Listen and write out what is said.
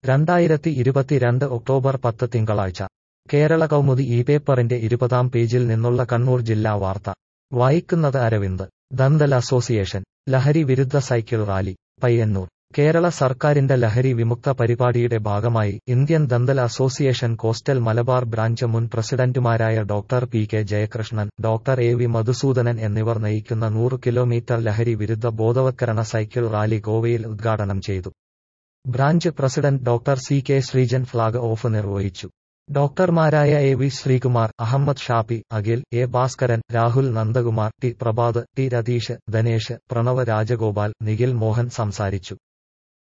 രണ്ടായിരത്തി ഇരുപത്തിരണ്ട് ഒക്ടോബർ പത്ത് തിങ്കളാഴ്ച കേരള കൗമുദി ഈ പേപ്പറിന്റെ ഇരുപതാം പേജിൽ നിന്നുള്ള കണ്ണൂർ ജില്ലാ വാർത്ത വായിക്കുന്നത് അരവിന്ദ് ദന്തൽ അസോസിയേഷൻ ലഹരി വിരുദ്ധ സൈക്കിൾ റാലി പയ്യന്നൂർ കേരള സർക്കാരിന്റെ ലഹരി വിമുക്ത പരിപാടിയുടെ ഭാഗമായി Indian dental association coastal Malabar branch മുൻ പ്രസിഡന്റുമാരായ doctor P K Jayakrishnan doctor A V Madhusoodanan എന്നിവർ നയിക്കുന്ന നൂറ് കിലോമീറ്റർ ലഹരി വിരുദ്ധ ബോധവത്കരണ സൈക്കിൾ റാലി ഗോവയിൽ ഉദ്ഘാടനം ചെയ്തു branch president doctor C K Sreejan flag off നിർവഹിച്ചു ഡോക്ടർമാരായ A V Sreekumar Ahammed Shafi Akhil A Bhaskaran Rahul Nandakumar T Prabhath T Ratheesh Dhanesh Pranav Rajagopal Nikhil Mohan സംസാരിച്ചു